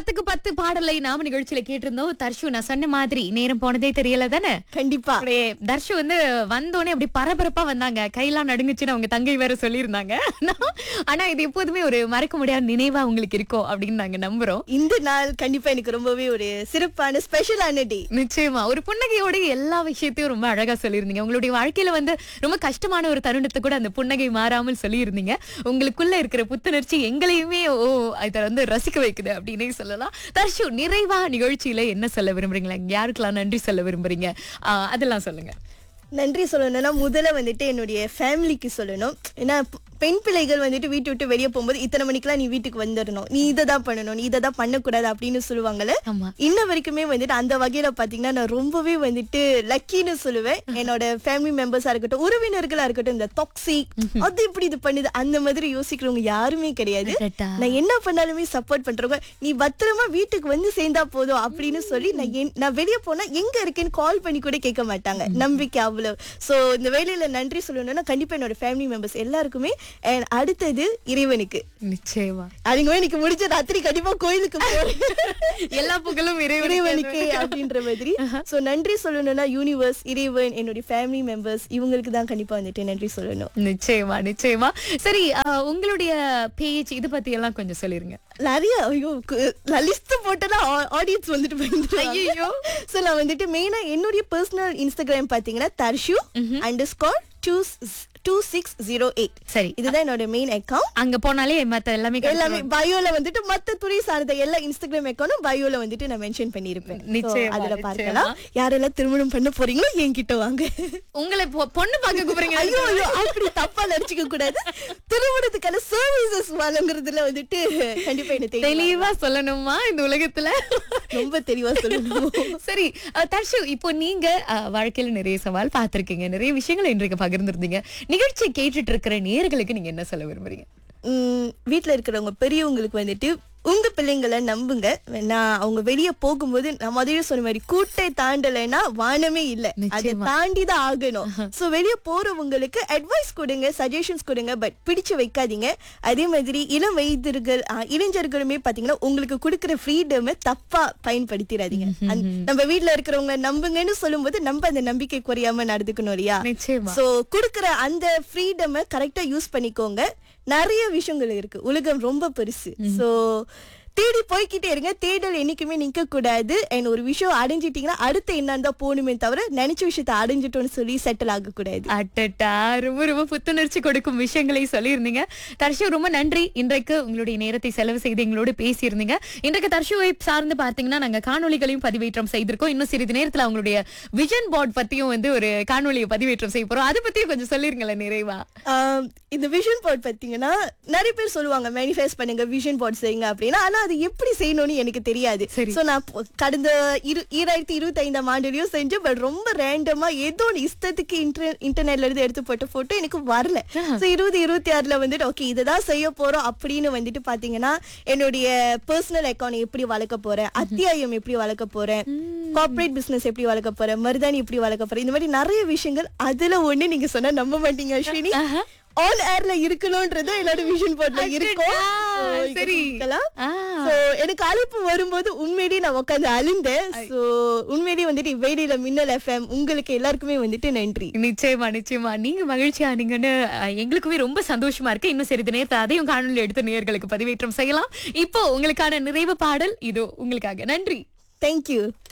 பத்துக்கு பத்து பாடலை நாம நிகழ்ச்சியில கேட்டிருந்தோம் தர்ஷு நான் சொன்ன மாதிரி நேரம் போனதே தெரியல தானே கண்டிப்பா அப்படியே தர்ஷு வந்து வந்தோடனே அப்படி பரபரப்பா வந்தாங்க கையெல்லாம் நடுங்குச்சுன்னு அவங்க தங்கை வேற சொல்லியிருந்தாங்க ஆனா- ஆனா இது எப்போதுமே ஒரு மறக்க முடியாத நினைவா உங்களுக்கு இருக்கும் அப்படின்னு நாங்க நம்புறோம் இந்த நாள் கண்டிப்பா எனக்கு ரொம்பவே ஒரு சிறப்பான ஸ்பெஷலான டே நிச்சயமா ஒரு புன்னகையோட எல்லா விஷயத்தையும் ரொம்ப அழகா சொல்லியிருந்தீங்க உங்களுடைய வாழ்க்கையில வந்து ரொம்ப கஷ்டமான ஒரு தருணத்தை கூட அந்த புன்னகை மாறாமல் சொல்லியிருந்தீங்க உங்களுக்குள்ள இருக்கிற புத்துணர்ச்சி எங்களையுமே ஓ இதை வந்து ரசிக்க வைக்குது அப்படின்னே சொல்லலாம் தர்ஷு நிறைவா நிகழ்ச்சியில என்ன சொல்ல விரும்புறீங்களா யாருக்கெல்லாம் நன்றி சொல்ல விரும்புறீங்க ஆஹ் அதெல்லாம் சொல்லுங்க நன்றி சொல்லணும்னா முதல்ல வந்துட்டு என்னுடைய ஃபேமிலிக்கு சொல்லணும் ஏன்னா ப- பெண் பிள்ளைகள் வந்துட்டு வீட்டு விட்டு வெளியே போகும்போது இத்தனை மணிக்கெல்லாம் நீ வீட்டுக்கு வந்துடணும் நீ இதை தான் பண்ணணும் நீ இதை தான் பண்ணக்கூடாது அப்படின்னு சொல்லுவாங்கல்ல ஆமா இன்ன வரைக்குமே வந்துட்டு அந்த வகையில பாத்தீங்கன்னா நான் ரொம்பவே வந்துட்டு லக்கின்னு சொல்லுவேன் என்னோட ஃபேமிலி மெம்பர்ஸா இருக்கட்டும் உறவினர்களா இருக்கட்டும் இந்த டாக்ஸிக் அது இப்படி இது பண்ணுது அந்த மாதிரி யோசிக்கிறவங்க யாருமே கிடையாது அடடா. நான் என்ன பண்ணாலுமே சப்போர்ட் பண்றவங்க நீ பத்திரமா வீட்டுக்கு வந்து சேர்ந்தா போதும் அப்படின்னு சொல்லி நான் என்- நான் வெளியே போனா எங்க இருக்கேன்னு கால் பண்ணி கூட கேட்க மாட்டாங்க நம்பிக்கை அவ்வளவு சோ இந்த வேலையில நன்றி சொல்லணும்னா கண்டிப்பா என்னோட ஃபேமிலி மெம்பர்ஸ் எல்லாருக்குமே and அடுத்தது இறைவனுக்கு நிச்சயமா அதுங்க எனக்கு முடிஞ்ச ராத்திரி கண்டிப்பா கோயிலுக்கு போறேன் எல்லா புகழும் இறைவனுக்கு இறைவனுக்கு அப்படின்ற மாதிரி சோ நன்றி சொல்லணும்னா யூனிவர்ஸ் இறைவன் என்னுடைய ஃபேமிலி மெம்பர்ஸ் இவங்களுக்கு தான் கண்டிப்பா வந்துட்டு நன்றி சொல்லணும் நிச்சயமா நிச்சயமா சரி ஆஹ் உங்களுடைய பேஜ் இது பத்தி எல்லாம் கொஞ்சம் சொல்லிருங்க நிறைய ஐயோ லிஸ்ட் போட்டதா ஆடியன்ஸ் வந்துட்டு பயந்துருவாங்க. ஐயையோ. சோ நான் வந்துட்டு மெயினா என்னுடைய பர்சனல் இன்ஸ்டாகிராம் பாத்தீங்கன்னா Dharshu underscore two two six zero eight சரி இதுதான் என்னோட மெயின் அக்கௌண்ட் அங்க போனாலே மத்த எல்லாமே எல்லாமே பயோல வந்துட்டு மத்த துறை சார்ந்த எல்லா இன்ஸ்டாகிராம் அக்கௌண்டும் பயோல வந்துட்டு நான் மென்ஷன் பண்ணிருப்பேன் So, நிச்சயமா, அதுல நிச்சயமா. பார்க்கலாம் யாரெல்லாம் திருமணம் பண்ண போறீங்களோ என்கிட்ட வாங்க உங்களை பொ- பொண்ணு பார்க்க கூப்பிடுறீங்க ஐயோ ஐயோ அப்படி தப்பா நினைச்சுக்க கூடாது திருமணத்துக்கான சர்வீசஸ் வழங்குறதுல வந்துட்டு கண்டிப்பா என்ன தெரியும் தெளிவா சொல்லணுமா இந்த உலகத்துல ரொம்ப தெளிவா சொல்லணும் சரி அஹ், தர்ஷு இப்போ நீங்க அஹ், வாழ்க்கையில நிறைய சவால் பார்த்திருக்கீங்க நிறைய விஷயங்களை இன்றைக்கு பகிர்ந்திருந்தீங்க நிகழ்ச்சி கேட்டுட்டு இருக்கிற நேர்களுக்கு நீங்க என்ன சொல்ல விரும்புறீங்க உம், வீட்ல இருக்கிறவங்க பெரியவங்களுக்கு வந்துட்டு உங்க பிள்ளைங்களை நம்புங்க நான் அவங்க வெளிய போகும்போது நான் முதல்ல சொன்ன மாதிரி கூட்டை தாண்டலைன்னா வானமே இல்ல அதை நிச்சயமா. தாண்டி தான் ஆகணும் சோ வெளிய போறவங்களுக்கு அட்வைஸ் கொடுங்க சஜஷன்ஸ் கொடுங்க பட் பிடிச்சு வைக்காதீங்க அதே மாதிரி இளம் வயதிர்கள் ஆ, இளைஞர்களுமே பாத்தீங்கன்னா உங்களுக்கு கொடுக்கிற ஃப்ரீடம் தப்பா பயன்படுத்திடாதீங்க அந்த- நம்ம வீட்ல இருக்கிறவங்க நம்புங்கன்னு சொல்லும்போது நம்ம அந்த நம்பிக்கை குறையாம நடந்துக்கணும் இல்லையா நிச்சயமா சோ குடுக்குற அந்த ஃப்ரீடம் கரெக்டா யூஸ் பண்ணிக்கோங்க நிறைய விஷயங்கள் இருக்கு உலகம் ரொம்ப பெருசு சோ தேடி போய்க்கிட்டே இருங்க தேடல் என்னைக்குமே நிக்க கூடாது அண்ட் ஒரு விஷயம் அடைஞ்சிட்டீங்கன்னா அடுத்து என்னன்னு தான் போகணுமே தவிர நினைச்ச விஷயத்த அடைஞ்சிட்டோம்னு சொல்லி செட்டில் ஆக கூடாது அட்டட்டா ரொம்ப ரொம்ப புத்துணர்ச்சி கொடுக்கும் விஷயங்களை சொல்லியிருந்தீங்க தர்ஷு ரொம்ப நன்றி இன்றைக்கு உங்களுடைய நேரத்தை செலவு செய்து எங்களோடு பேசியிருந்தீங்க இன்றைக்கு தர்ஷுவை சார்ந்து பார்த்தீங்கன்னா நாங்க காணொளிகளையும் பதிவேற்றம் செய்திருக்கோம் இன்னும் சிறிது நேரத்துல அவங்களுடைய விஷன் போர்ட் பத்தியும் வந்து ஒரு காணொளியை பதிவேற்றம் செய்ய போறோம் அதை பத்தியும் கொஞ்சம் சொல்லிருங்களேன் நிறைவா ஆம், இந்த விஷன் போர்ட் பாத்தீங்கன்னா நிறைய பேர் சொல்லுவாங்க மேனிஃபெஸ்ட் பண்ணுங்க விஷன் போர்ட் செய்யுங்க அப்படின்னா ஆனா அது எப்படி செய்யணும்னு எனக்கு தெரியாது சரி. சோ நான் பொ- கடந்த இரு ஈராயிரத்தி இருபத்தி ஐந்தாம் ஆண்டுலயும் செஞ்சேன் பட் ரொம்ப ரேண்டமா ஏதோ ஒன்று இஷ்டத்துக்கு இன்டர் இன்டர்நெட்ல இருந்து எடுத்து போட்ட போட்டோ எனக்கு வரல சோ இருபது இருபத்தி ஆறுல வந்துட்டு ஓகே இதுதான் செய்ய போறோம் அப்படின்னு வந்துட்டு பாத்தீங்கன்னா என்னுடைய பர்சனல் அக்கௌண்ட் எப்படி வளர்க்க போறேன் அத்தியாயம் எப்படி வளர்க்க போறேன் கார்ப்பரேட் பிசினஸ் எப்படி வளர்க்க போறேன் மருதாணி எப்படி வளர்க்க போறேன் இந்த மாதிரி நிறைய விஷயங்கள் அதுல ஒண்ணு நீங்க சொன்னா நம்ப மாட்டீங்க அஸ்வினி ஆன் ஏர்ல இருக்கணும்ன்றது என்னோட விஷன் போர்ட்ல இருக்கும் அடடா, So, இங்க சரி. பார்க்கலாம். ஆ. So, எனக்கு அழைப்பு வரும்போது உண்மையிலேயே நான் உட்காந்து அழுந்தேன் சோ உண்மையிலேயே வந்துட்டு வேலையில மின்னல் எஃப்எம் உங்களுக்கு எல்லாருக்குமே வந்துட்டு நன்றி நிச்சயமா நிச்சயமா நீங்க மகிழ்ச்சியா நீங்கன்னு அஹ், எங்களுக்குமே ரொம்ப சந்தோஷமா இருக்கு இன்னும் சிறிது நேரத்தை அதையும் காணொலி எடுத்து நேயர்களுக்கு பதிவேற்றம் செய்யலாம் இப்போ உங்களுக்கான நிறைவு பாடல் இதோ உங்களுக்காக நன்றி தேங்க்யூ